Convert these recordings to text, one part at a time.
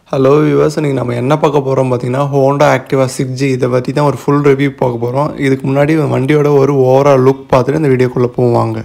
hello viewers இன்றைக்கி நம்ம என்ன பார்க்க போகிறோம் பார்த்தீங்கன்னா ஹோண்டா ஆக்டிவா சிக்ஸ் ஜி இதை பற்றி தான் ஒரு ஃபுல் ரிவ்யூ பார்க்க போகிறோம் இதுக்கு முன்னாடி வண்டியோட ஒரு ஓவரால் லுக் பார்த்துட்டு இந்த வீடியோக்குள்ளே போவாங்க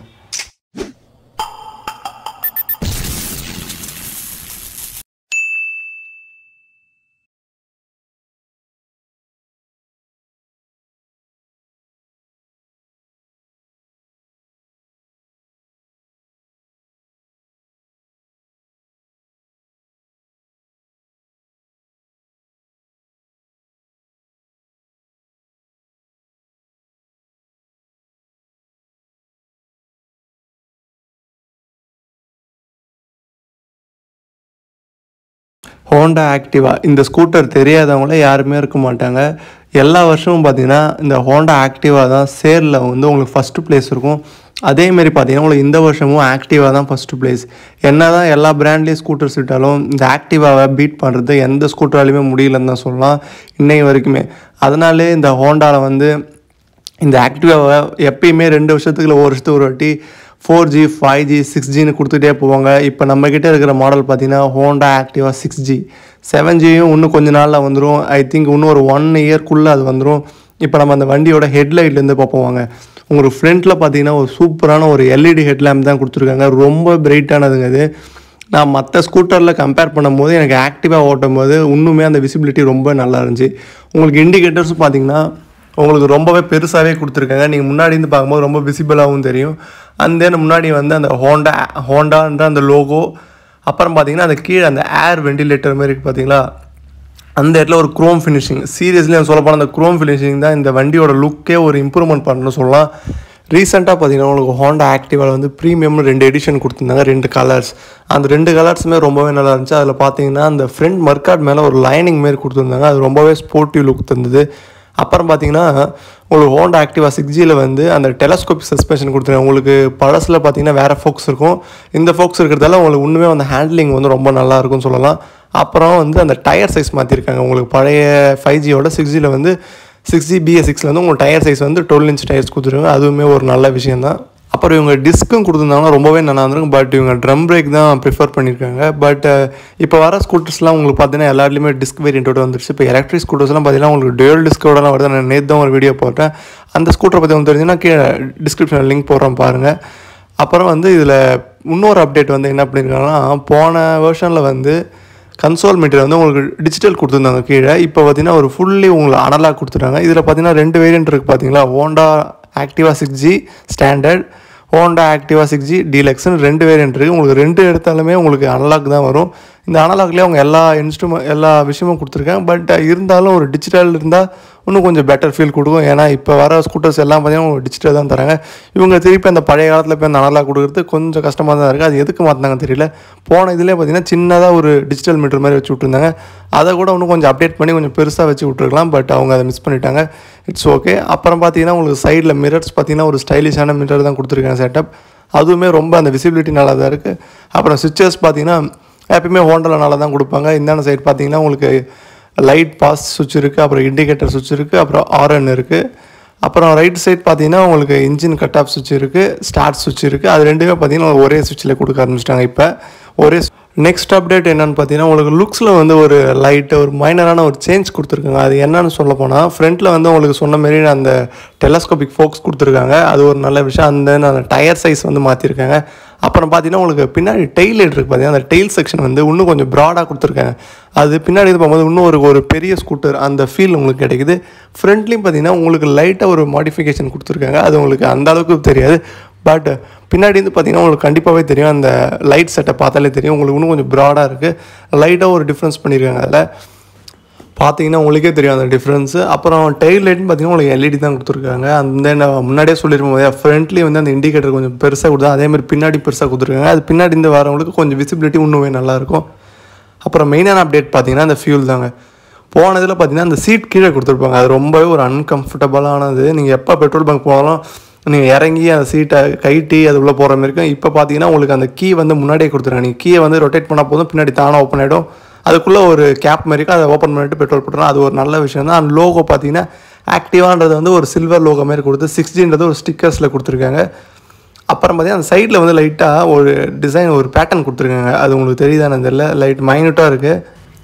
ஹோண்டா ஆக்டிவா இந்த ஸ்கூட்டர் தெரியாதவங்களே யாருமே இருக்க மாட்டாங்க எல்லா வருஷமும் பார்த்தீங்கன்னா இந்த ஹோண்டா ஆக்டிவா தான் சேரில் வந்து உங்களுக்கு ஃபஸ்ட்டு ப்ளேஸ் இருக்கும் அதேமாரி பார்த்தீங்கன்னா உங்களுக்கு இந்த வருஷமும் ஆக்டிவா தான் ஃபஸ்ட்டு ப்ளேஸ் என்ன தான் எல்லா பிராண்ட்லேயும் ஸ்கூட்டர்ஸ் விட்டாலும் இந்த ஆக்டிவாவை பீட் பண்ணுறது எந்த ஸ்கூட்டராலையுமே முடியலன்னு தான் சொல்லலாம் இன்னை வரைக்குமே அதனாலே இந்த ஹோண்டாவில் வந்து இந்த ஆக்டிவாவை எப்பயுமே ரெண்டு வருஷத்துக்கு இல்லை ஒரு வருஷத்துக்கு ஒரு வாட்டி four G five G six ஜின்னு கொடுத்துட்டே போவாங்க இப்போ நம்மக்கிட்ட இருக்கிற மாடல் பார்த்தீங்கன்னா Honda Activa six G seven ஜியும் இன்னும் கொஞ்ச நாளில் வந்துடும் ஐ திங்க் இன்னும் ஒரு ஒன் இயர்க்குள்ளே அது வந்துடும் இப்போ நம்ம அந்த வண்டியோட ஹெட்லைட்லேருந்து பார்ப்போம் உங்களுக்கு ஃப்ரண்ட்டில் பார்த்தீங்கன்னா ஒரு சூப்பரான ஒரு எல்இடி ஹெட்லேம்ப் தான் கொடுத்துருக்காங்க ரொம்ப பிரைட்டானதுங்க அது நான் மற்ற ஸ்கூட்டரில் கம்பேர் பண்ணும்போது எனக்கு ஆக்டிவாக ஓட்டும் போது இன்னுமே அந்த விசிபிலிட்டி ரொம்ப நல்லா இருந்துச்சு உங்களுக்கு இண்டிகேட்டர்ஸும் பார்த்தீங்கன்னா உங்களுக்கு ரொம்பவே பெருசாகவே கொடுத்துருக்காங்க நீங்கள் முன்னாடி இருந்து பார்க்கும்போது ரொம்ப விசிபிளாகவும் தெரியும் அந்த தென் முன்னாடி வந்து அந்த ஹோண்டா ஹோண்டான்ற அந்த லோகோ அப்புறம் பார்த்தீங்கன்னா அந்த கீழே அந்த ஏர் வெண்டிலேட்டர் மாதிரி இருக்குது பார்த்தீங்களா அந்த இடத்துல ஒரு குரோம் ஃபினிஷிங் சீரியஸ்லி சொல்ல போனால் அந்த குரோம் ஃபினிஷிங் தான் இந்த வண்டியோட லுக்கே ஒரு இம்ப்ரூவ்மெண்ட் பண்ணணும்னு சொல்லலாம் ரீசெண்டாக பார்த்தீங்கன்னா உங்களுக்கு ஹோண்டா ஆக்டிவாவில் வந்து ப்ரீமியம்னு ரெண்டு எடிஷன் கொடுத்துருந்தாங்க ரெண்டு கலர்ஸ் அந்த ரெண்டு கலர்ஸுமே ரொம்பவே நல்லா இருந்துச்சு அதில் பார்த்தீங்கன்னா அந்த ஃப்ரண்ட் மர்க்காட் மேலே ஒரு லைனிங் மாரி கொடுத்துருந்தாங்க அது ரொம்பவே ஸ்போர்ட்டிவ் லுக் தந்தது அப்புறம் பார்த்தீங்கன்னா உங்களுக்கு ஹோண்டா ஆக்டிவா சிக்ஸ் ஜியில் வந்து அந்த டெலஸ்கோப் சஸ்பென்ஷன் கொடுத்துருக்காங்க உங்களுக்கு பழசில் பார்த்தீங்கன்னா வேறு ஃபோக்ஸ் இருக்கும் இந்த ஃபோக்ஸ் இருக்கிறதால உங்களுக்கு இன்னுமே அந்த ஹேண்ட்லிங் வந்து ரொம்ப நல்லா இருக்கும்னு சொல்லலாம் அப்புறம் வந்து அந்த டயர் சைஸ் மாற்றிருக்காங்க உங்களுக்கு பழைய ஃபைவ் ஜியோட சிக்ஸ் ஜியில் வந்து சிக்ஸ் ஜி பிஎஸ் சிக்ஸில் வந்து உங்களுக்கு டயர் சைஸ் வந்து டுவெல் இன்ச் டயர்ஸ் கொடுத்துருக்காங்க அதுவுமே ஒரு நல்ல விஷயம் தான் அப்புறம் இவங்க டிஸ்க்கும் கொடுத்துருந்தாங்கன்னா ரொம்பவே நல்லா இருந்திருக்கும் பட் இவங்க ட்ரம் பிரேக் தான் ப்ரிஃபர் பண்ணியிருக்காங்க பட் இப்போ வர ஸ்கூட்டர்ஸ்லாம் உங்களுக்கு பார்த்தீங்கன்னா எல்லாத்துலேயுமே டிஸ்க் வேரியண்ட்டோட வந்துருச்சு இப்போ எலக்ட்ரிக் ஸ்கூட்டர்ஸ்லாம் பார்த்தீங்கன்னா உங்களுக்கு டேல் டிஸ்கோடலாம் வருது நான் நேற்று தான் ஒரு வீடியோ போட்டேன் அந்த ஸ்கூட்டரை பற்றி வந்து தெரிஞ்சுன்னா கீழே டிஸ்கிரிப்ஷனில் லிங்க் போடுறோம் பாருங்கள் அப்புறம் வந்து இதில் இன்னொரு அப்டேட் வந்து என்ன பண்ணியிருக்காங்கன்னா போன வேர்ஷனில் வந்து கன்சோல் மெட்டீரியல் வந்து உங்களுக்கு டிஜிட்டல் கொடுத்துருந்தாங்க கீழே இப்போ பார்த்தீங்கன்னா ஒரு ஃபுல்லி உங்களுக்கு அனலாக் கொடுத்துருக்காங்க இதில் பார்த்தீங்கன்னா ரெண்டு வேரியன்ட் இருக்குது பார்த்தீங்களா Honda Activa six G standard Honda Activa six G டீலக்ஸ்னு ரெண்டு வேரியன்ட் இருக்குது உங்களுக்கு ரெண்டு எடுத்தாலுமே உங்களுக்கு அனலாக் தான் வரும் இந்த அனலாக்லேயே அவங்க எல்லா இன்ஸ்ட்ருமெண்ட் எல்லா விஷயமும் கொடுத்துருக்காங்க பட் இருந்தாலும் ஒரு டிஜிட்டல் இருந்தால் இன்னும் கொஞ்சம் பெட்டர் ஃபீல் கொடுக்கும் ஏன்னா இப்போ வர ஸ்கூட்டர்ஸ் எல்லாம் பார்த்தீங்கன்னா டிஜிட்டல் தான் தராங்க இவங்க திருப்பி அந்த பழைய காலத்தில் போய் அந்த அனலாக் கொடுக்குறது கொஞ்சம் கஷ்டமாக தான் இருக்குது அது எதுக்கு மாற்றினாங்க தெரியல போன இதிலே பார்த்தீங்கன்னா சின்னதாக ஒரு டிஜிட்டல் மீட்டர் மாதிரி வச்சு விட்ருந்தாங்க அதை கூட இன்னும் கொஞ்சம் அப்டேட் பண்ணி கொஞ்சம் பெருசாக வச்சு விட்ருக்கலாம் பட் அவங்க அதை மிஸ் பண்ணிட்டாங்க இட்ஸ் ஓகே அப்புறம் பார்த்தீங்கன்னா உங்களுக்கு சைடில் மிரர்ஸ் பார்த்தீங்கன்னா ஒரு ஸ்டைலிஷான மிரர் தான் கொடுத்துருக்காங்க செட்டப் அதுவுமே ரொம்ப அந்த விசிபிலிட்டி நல்லா தான் இருக்குது அப்புறம் சுவிச்சஸ் பார்த்தீங்கன்னா எப்பயுமே ஹோண்டலில் நல்லா தான் கொடுப்பாங்க இந்தான சைடு பார்த்தீங்கன்னா உங்களுக்கு லைட் பாஸ் சுவிட்ச் இருக்குது அப்புறம் இண்டிகேட்டர் சுவிட்ச் இருக்குது அப்புறம் ஆர்என் இருக்குது அப்புறம் ரைட் சைட் பார்த்தீங்கன்னா உங்களுக்கு இன்ஜின் கட் ஆஃப் சுவிட்ச் இருக்குது ஸ்டார்ட் சுவிட்ச் இருக்குது அது ரெண்டுமே பார்த்தீங்கன்னா ஒரே சுவிட்சில் கொடுக்க ஆரம்பிச்சிட்டாங்க இப்போ ஒரே நெக்ஸ்ட் அப்டேட் என்னென்னு பார்த்தீங்கன்னா உங்களுக்கு லுக்ஸில் வந்து ஒரு லைட்டு ஒரு மைனரான ஒரு சேஞ்ச் கொடுத்துருக்காங்க அது என்னன்னு சொல்ல போனால் ஃப்ரண்ட்டில் வந்து உங்களுக்கு சொன்ன மாரி அந்த டெலஸ்கோபிக் ஃபோக்ஸ் கொடுத்துருக்காங்க அது ஒரு நல்ல விஷயம் அந்த அந்த டயர் சைஸ் வந்து மாற்றிருக்காங்க அப்புறம் பார்த்தீங்கன்னா உங்களுக்கு பின்னாடி டெய்ல் லைட் இருக்குது பார்த்தீங்கன்னா அந்த டெய்ல் செக்ஷன் வந்து இன்னும் கொஞ்சம் ப்ராடாக கொடுத்துருக்காங்க அது பின்னாடி இது போகும்போது இன்னும் ஒரு ஒரு பெரிய ஸ்கூட்டர் அந்த ஃபீல் உங்களுக்கு கிடைக்குது ஃப்ரண்ட்லேயும் பார்த்தீங்கன்னா உங்களுக்கு லைட்டாக ஒரு மாடிஃபிகேஷன் கொடுத்துருக்காங்க அது உங்களுக்கு அந்த அளவுக்கு தெரியாது பட் பின்னாடி வந்து பார்த்தீங்கன்னா உங்களுக்கு கண்டிப்பாகவே தெரியும் அந்த லைட் செட்டை பார்த்தாலே தெரியும் உங்களுக்கு இன்னும் கொஞ்சம் ப்ராடாக இருக்குது லைட்டாக ஒரு டிஃப்ரென்ஸ் பண்ணியிருக்காங்க அதில் பார்த்தீங்கன்னா உங்களுக்கே தெரியும் அந்த டிஃப்ரென்ஸு அப்புறம் டெய்ல் லைட்னு பார்த்தீங்கன்னா உங்களுக்கு எல்இடி தான் கொடுத்துருக்காங்க அந்த நான் முன்னாடியே சொல்லியிருப்போம் போதே ஃப்ரண்ட்லி வந்து அந்த இண்டிகேட்டர் கொஞ்சம் பெருசாக கொடுத்தா அதேமாதிரி பின்னாடி பெருசாக கொடுத்துருக்காங்க அது பின்னாடி இருந்து வரவங்களுக்கு கொஞ்சம் விசிபிலிட்டி இன்னுமே நல்லாயிருக்கும் அப்புறம் மெயினான அப்டேட் பார்த்தீங்கன்னா அந்த ஃபியூல் தாங்க போனதில் பார்த்தீங்கன்னா அந்த சீட் கீழே கொடுத்துருப்பாங்க அது ரொம்பவே ஒரு அன்கம்ஃபர்டபுளானது நீங்கள் எப்போ பெட்ரோல் பங்க் போனாலும் நீங்கள் இறங்கி அந்த சீட்டை கைட்டி அது உள்ளே போகிற மாதிரி இருக்கும் இப்போ பார்த்தீங்கன்னா உங்களுக்கு அந்த கீ வந்து முன்னாடியே கொடுத்துருக்காங்க நீங்கள் கீயை வந்து ரொட்டேட் பண்ணால் போதும் பின்னாடி தானாக ஓப்பன் ஆகிடும் அதுக்குள்ளே ஒரு கேப் மாதிரி இருக்கும் அதை ஓப்பன் பண்ணிட்டு பெட்ரோல் போட்டுறோம் அது ஒரு நல்ல விஷயம் தான் அந்த லோகோ பார்த்தீங்கன்னா ஆக்டிவான்றது வந்து ஒரு சில்வர் லோகோ மாதிரி கொடுத்து சிக்ஸ் ஜின்றது ஒரு ஸ்டிக்கர்ஸில் கொடுத்துருக்காங்க அப்புறம் பார்த்தீங்கன்னா அந்த சைடில் வந்து லைட்டாக ஒரு டிசைன் ஒரு பேட்டர்ன் கொடுத்துருக்காங்க அது உங்களுக்கு தெரியுதானு தெரியல லைட் மைனூட்டாக இருக்குது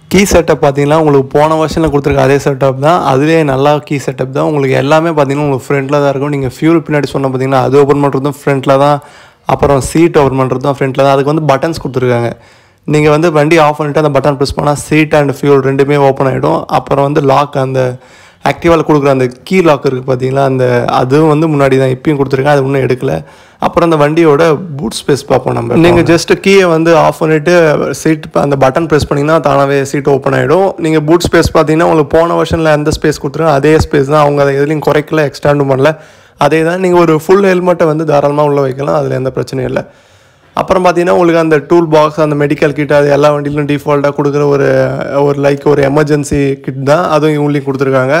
கீ செட்டப் பார்த்தீங்கன்னா உங்களுக்கு போன வருஷனில் கொடுத்துருக்க அதே செட்டப் தான் அதுலேயே நல்லா கீ செட்டப் தான் உங்களுக்கு எல்லாமே பார்த்தீங்கன்னா உங்களுக்கு ஃப்ரண்ட்டில் தான் இருக்கும் நீங்கள் ஃபியூல் பின்னாடி சொன்ன பார்த்தீங்கன்னா அது ஓப்பன் பண்ணுறதும் ஃப்ரண்ட்டில் தான் அப்புறம் சீட் ஓப்பன் பண்ணுறதும் ஃப்ரண்ட்டில் தான் அதுக்கு வந்து பட்டன்ஸ் கொடுத்துருக்காங்க நீங்கள் வந்து வண்டி ஆஃப் பண்ணிவிட்டு அந்த பட்டன் ப்ரெஸ் பண்ணால் சீட் அண்ட் ஃபியூல் ரெண்டுமே ஓப்பன் ஆகிடும் அப்புறம் வந்து லாக் அந்த ஆக்டிவாவில் கொடுக்குற அந்த கீ லாக் இருக்குது பார்த்தீங்களா அந்த அதுவும் வந்து முன்னாடி தான் இப்பயும் கொடுத்துருக்கேன் அது இன்னும் எடுக்கல அப்புறம் அந்த வண்டியோட பூட் ஸ்பேஸ் பார்ப்போம் நம்ம நீங்கள் ஜஸ்ட் கீயை வந்து ஆஃப் பண்ணிவிட்டு சீட் அந்த பட்டன் ப்ரெஸ் பண்ணிங்கன்னா தானாகவே சீட் ஓப்பன் ஆகிடும் நீங்கள் பூட் ஸ்பேஸ் பார்த்தீங்கன்னா உங்களுக்கு போன வருஷனில் எந்த ஸ்பேஸ் கொடுத்துருங்க அதே ஸ்பேஸ் தான் அவங்க அதை எதுலையும் குறைக்கல எக்ஸ்டாண்டும் பண்ணல அதே தான் நீங்கள் ஒரு ஃபுல் ஹெல்மெட்டை வந்து தாராளமாக உள்ளே வைக்கலாம் அதில் எந்த பிரச்சனையும் இல்லை அப்புறம் பார்த்தீங்கன்னா உங்களுக்கு அந்த டூல் பாக்ஸ் அந்த மெடிக்கல் கிட் அது எல்லா வண்டியிலும் டிஃபால்ட்டாக கொடுக்குற ஒரு ஒரு லைக் ஒரு எமர்ஜென்சி கிட் தான் அதுவும் இவங்களையும் கொடுத்துருக்காங்க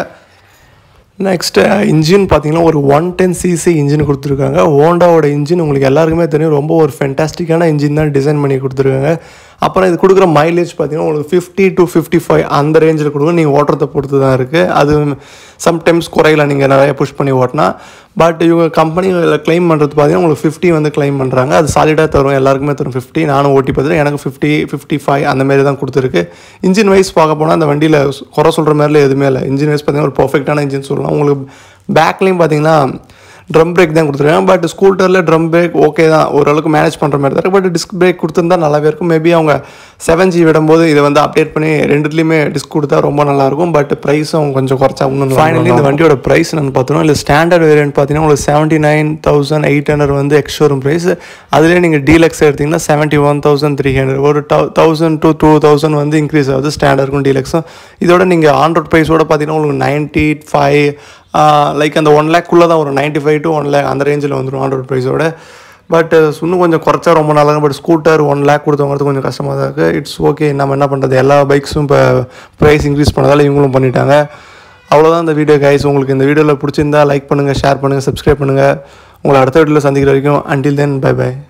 நெக்ஸ்ட்டு இன்ஜின் பார்த்தீங்கன்னா ஒரு ஒன் டென் சிசி இன்ஜின் கொடுத்துருக்காங்க ஹோண்டாவோட இன்ஜின் உங்களுக்கு எல்லாருக்குமே தெரியும் ரொம்ப ஒரு ஃபென்டாஸ்டிக்கான இன்ஜின் தான் டிசைன் பண்ணி கொடுத்துருக்காங்க அப்புறம் இது கொடுக்குற மைலேஜ் பார்த்தீங்கன்னா உங்களுக்கு ஃபிஃப்டி டு ஃபிஃப்டி ஃபைவ் அந்த ரேஞ்சில் கொடுக்கும் நீங்கள் ஓட்டுறதை பொறுத்து தான் இருக்குது அது சம்டைம்ஸ் குறையில நீங்கள் நிறைய புஷ் பண்ணி ஓட்டினா பட் இவங்க கம்பெனியில் க்ளைம் பண்ணுறது பார்த்தீங்கன்னா உங்களுக்கு ஃபிஃப்டி வந்து க்ளைம் பண்ணுறாங்க அது சாலிடாக தரும் எல்லாருக்குமே தரும் ஃபிஃப்டி நானும் ஓட்டி பார்த்துட்டு எனக்கு ஃபிஃப்டி ஃபிஃப்டி ஃபைவ் அந்த மாதிரி தான் கொடுத்துருக்கு இன்ஜின் வைஸ் பார்க்க போனால் அந்த வண்டியில் குறை சொல்கிற மாதிரில எதுவுமே இல்லை இன்ஜின் வைஸ் பார்த்தீங்கன்னா ஒரு பர்ஃபெக்டான இன்ஜின் சொல்லலாம் உங்களுக்கு பேக்லேயும் பார்த்தீங்கன்னா ட்ரம் பிரேக் தான் கொடுத்துருக்காங்க பட் ஸ்கூட்டரில் ட்ரம் பிரேக் ஓகே தான் ஓரளவுக்கு மேனேஜ் பண்ணுற மாதிரி தான் இருக்குது பட் டிஸ்க் பிரேக் கொடுத்துருந்தா நல்லாவே இருக்கும் மேபி அவங்க செவன் ஜி விடும்போது இதை வந்து அப்டேட் பண்ணி ரெண்டுத்துலேயுமே டிஸ்க் கொடுத்தா ரொம்ப நல்லாயிருக்கும் பட் ப்ரைஸும் கொஞ்சம் குறைச்சா இன்னும் ஃபைனலி இந்த வண்டியோட ப்ரைஸ் நான் பார்த்தோம் இல்லை ஸ்டாண்டர்ட் வேரியன்ட் பார்த்தீங்கன்னா உங்களுக்கு seventy nine thousand eight hundred வந்து எக்ஸ்ஷோரூம் ப்ரைஸ் அதுலேயே நீங்கள் டீலக்ஸ் எடுத்திங்கன்னா seventy one thousand three hundred ஒரு தௌசண்ட் டு டூ தௌசண்ட் வந்து இன்க்ரீஸ் ஆகுது ஸ்டாண்டர்டுக்கும் டீலக்ஸும் இதோட நீங்கள் ஆன்ரோட் ப்ரைஸோட பார்த்தீங்கன்னா உங்களுக்கு நைன்ட்டி ஃபைவ் லைக் அந்த ஒன் லேக்குள்ளே தான் ஒரு ninety five to one lakh அந்த ரேஞ்சில் வந்துடும் ஆன்ரோட் ப்ரைஸோட பட் இன்னும் கொஞ்சம் குறைச்சா ரொம்ப நல்லா பட் ஸ்கூட்டர் ஒன் லேக் கொடுத்தவங்களுக்கு கொஞ்சம் கஷ்டமாக தான் இருக்குது இட்ஸ் ஓகே நம்ம என்ன பண்ணுறது எல்லா பைக்ஸும் இப்போ ப்ரைஸ் இன்க்ரீஸ் பண்ணதால் இவங்களும் பண்ணிட்டாங்க அவ்வளோதான் இந்த வீடியோ கைஸ் உங்களுக்கு இந்த வீடியோவில் பிடிச்சிருந்தா லைக் பண்ணுங்கள் ஷேர் பண்ணுங்கள் சப்ஸ்கிரைப் பண்ணுங்கள் உங்களை அடுத்த வீடியோவில் சந்திக்கிற வரைக்கும் அன்டில் தென் பை பை